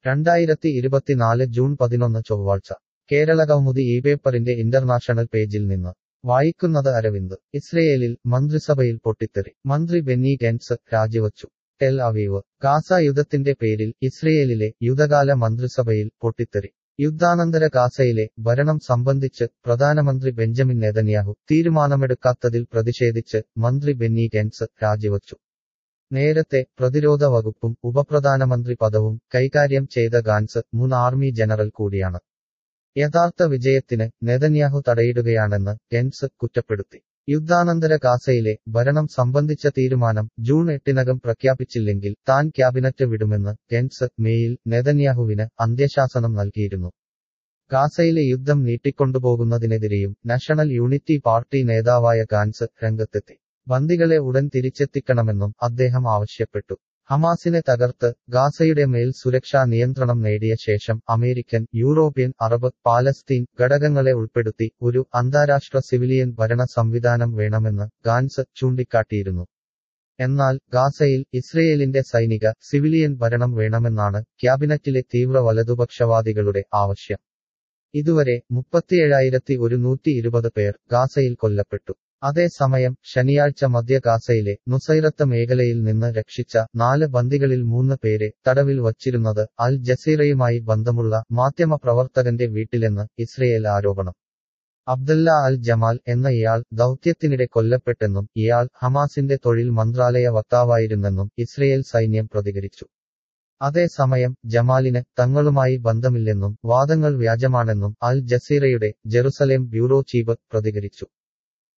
രണ്ടായിരത്തി ഇരുപത്തിനാല് ജൂൺ പതിനൊന്ന് ചൊവ്വാഴ്ച കേരള കൗമുദി ഈ പേപ്പറിന്റെ ഇന്റർനാഷണൽ പേജിൽ നിന്ന് വായിക്കുന്നത് അരവിന്ദ് ഇസ്രയേലിൽ മന്ത്രിസഭയിൽ പൊട്ടിത്തെറി മന്ത്രി ബെന്നി ഗെൻസ് രാജിവച്ചു ടെൽ അവീവ് ഗാസ യുദ്ധത്തിന്റെ പേരിൽ ഇസ്രയേലിലെ യുദ്ധകാല മന്ത്രിസഭയിൽ പൊട്ടിത്തെറി യുദ്ധാനന്തര ഗാസയിലെ ഭരണം സംബന്ധിച്ച് പ്രധാനമന്ത്രി ബെഞ്ചമിൻ നെതന്യാഹു തീരുമാനമെടുക്കാത്തതിൽ പ്രതിഷേധിച്ച് മന്ത്രി ബെന്നി ഗെൻസ് രാജിവച്ചു നേരത്തെ പ്രതിരോധ വകുപ്പും ഉപപ്രധാനമന്ത്രി പദവും കൈകാര്യം ചെയ്ത ഗാൻസ് മുൻ ആർമി ജനറൽ കൂടിയാണ് യഥാർത്ഥ വിജയത്തിന് നെതന്യാഹു തടയിടുകയാണെന്ന് ഗെൻസ് കുറ്റപ്പെടുത്തി യുദ്ധാനന്തര ഗാസയിലെ ഭരണം സംബന്ധിച്ച തീരുമാനം ജൂൺ എട്ടിനകം പ്രഖ്യാപിച്ചില്ലെങ്കിൽ താൻ ക്യാബിനറ്റ് വിടുമെന്ന് ഗെൻസ് മേയിൽ നെതന്യാഹുവിന് അന്ത്യശാസനം നൽകിയിരുന്നു ഗാസയിലെ യുദ്ധം നീട്ടിക്കൊണ്ടുപോകുന്നതിനെതിരെയും നാഷണൽ യൂണിറ്റി പാർട്ടി നേതാവായ ഗാൻസ് രംഗത്തെത്തി ബന്ദികളെ ഉടൻ തിരിച്ചെത്തിക്കണമെന്നും അദ്ദേഹം ആവശ്യപ്പെട്ടു ഹമാസിനെ തകർത്ത് ഗാസയുടെ മേൽ സുരക്ഷാ നിയന്ത്രണം നേടിയ ശേഷം അമേരിക്കൻ യൂറോപ്യൻ അറബ് പാലസ്തീൻ ഘടകങ്ങളെ ഉൾപ്പെടുത്തി ഒരു അന്താരാഷ്ട്ര സിവിലിയൻ ഭരണ സംവിധാനം വേണമെന്ന് ഗാൻസ് ചൂണ്ടിക്കാട്ടിയിരുന്നു എന്നാൽ ഗാസയിൽ ഇസ്രയേലിന്റെ സൈനിക സിവിലിയൻ ഭരണം വേണമെന്നാണ് ക്യാബിനറ്റിലെ തീവ്ര വലതുപക്ഷവാദികളുടെ ആവശ്യം ഇതുവരെ മുപ്പത്തിയേഴായിരത്തി ഒരുന്നൂറ്റി ഇരുപത് പേർ ഗാസയിൽ കൊല്ലപ്പെട്ടു അതേസമയം ശനിയാഴ്ച മധ്യ ഗാസയിലെ നുസൈറത്ത് മേഖലയിൽ നിന്ന് രക്ഷിച്ച നാല് ബന്ദികളിൽ മൂന്ന് പേരെ തടവിൽ വച്ചിരുന്നത് അൽ ജസീറയുമായി ബന്ധമുള്ള മാധ്യമപ്രവർത്തകന്റെ വീട്ടിലെന്ന് ഇസ്രയേൽ ആരോപണം അബ്ദല്ല അൽ ജമാൽ എന്ന ഇയാൾ ദൗത്യത്തിനിടെ കൊല്ലപ്പെട്ടെന്നും ഇയാൾ ഹമാസിന്റെ തൊഴിൽ മന്ത്രാലയ വക്താവായിരുന്നെന്നും ഇസ്രയേൽ സൈന്യം പ്രതികരിച്ചു അതേസമയം ജമാലിന് തങ്ങളുമായി ബന്ധമില്ലെന്നും വാദങ്ങൾ വ്യാജമാണെന്നും അൽ ജസീറയുടെ ജെറുസലേം ബ്യൂറോ ചീഫ് പ്രതികരിച്ചു